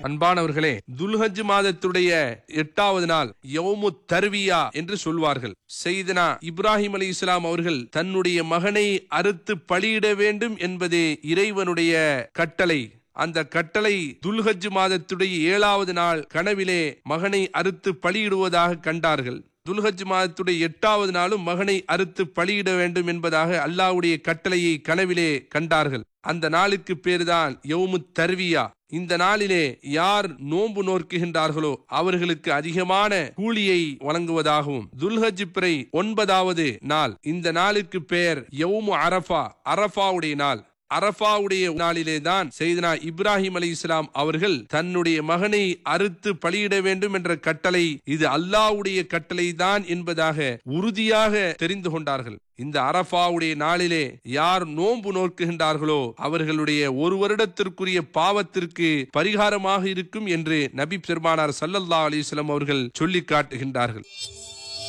அன்பானவர்களே துல்ஹஜ் மாதத்துடைய எட்டாவது நாள் யௌமு தர்வியா என்று சொல்வார்கள் செய்தனா இப்ராஹிம் அலி இஸ்லாம் அவர்கள் தன்னுடைய மகனை அறுத்து பலியிட வேண்டும் என்பதே இறைவனுடைய கட்டளை அந்த கட்டளை துல்ஹஜ் மாதத்துடைய ஏழாவது நாள் கனவிலே மகனை அறுத்து பலியிடுவதாக கண்டார்கள் துல்ஹஜ் மாதத்துடைய எட்டாவது நாளும் மகனை அறுத்து பலியிட வேண்டும் என்பதாக அல்லாஹ்வுடைய கட்டளையை கனவிலே கண்டார்கள் அந்த நாளுக்கு பேருதான் யௌமு தர்வியா இந்த நாளிலே யார் நோன்பு நோக்குகின்றார்களோ அவர்களுக்கு அதிகமான கூலியை வழங்குவதாகவும் துல்ஹஜ் பிறை ஒன்பதாவது நாள் இந்த நாளுக்கு பெயர் யௌமு அரஃபா அரஃபாவுடைய நாள் அரஃபாவுடைய நாளிலே தான் செய்தனா இப்ராஹிம் அலி இஸ்லாம் அவர்கள் தன்னுடைய மகனை அறுத்து பலியிட வேண்டும் என்ற கட்டளை இது அல்லாஹ்வுடைய கட்டளை தான் என்பதாக உறுதியாக தெரிந்து கொண்டார்கள் இந்த அரஃபாவுடைய நாளிலே யார் நோன்பு நோக்குகின்றார்களோ அவர்களுடைய ஒரு வருடத்திற்குரிய பாவத்திற்கு பரிகாரமாக இருக்கும் என்று நபி பெருமானார் சல்லல்லா அலிஸ்லாம் அவர்கள் சொல்லி காட்டுகின்றார்கள்